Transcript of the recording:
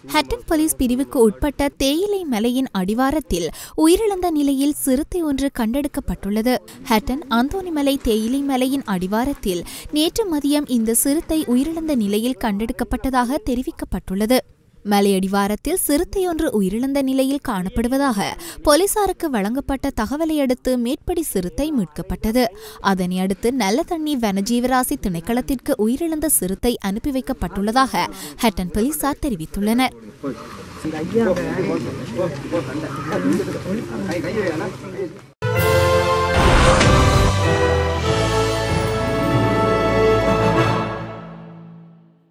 Hatton police பிரிவுக்கு உட்பட்ட தேயிலை மலையின் அடிவாரத்தில் உயிரிழந்த நிலையில் சிறுத்தை ஒன்று கண்டெடுக்கப்பட்டுள்ளது ஹட்டன் அந்தோனிமலை தேயிலை மலையின் அடிவாரத்தில் நேற்று மதியம் இந்த சிறுத்தை உயிரிழந்த நிலையில் கண்டெடுக்கப்பட்டதாக தெரிவிக்கப்பட்டுள்ளது மலையடிவாரத்தில் சிறுத்தையொன்று உயிரிழந்த நிலையில் காணப்படுவதாக போலீசாருக்கு வழங்கப்பட்ட தகவலை அடுத்து மேற்படி சிறுத்தை மீட்கப்பட்டது அதனை அடுத்து நல்ல தண்ணி வனஜீவராசி திணைக்களத்திற்கு உயிரிழந்த சிறுத்தை அனுப்பி வைக்கப்பட்டுள்ளதாக ஹட்டன் போலீசார் தெரிவித்துள்ளனர்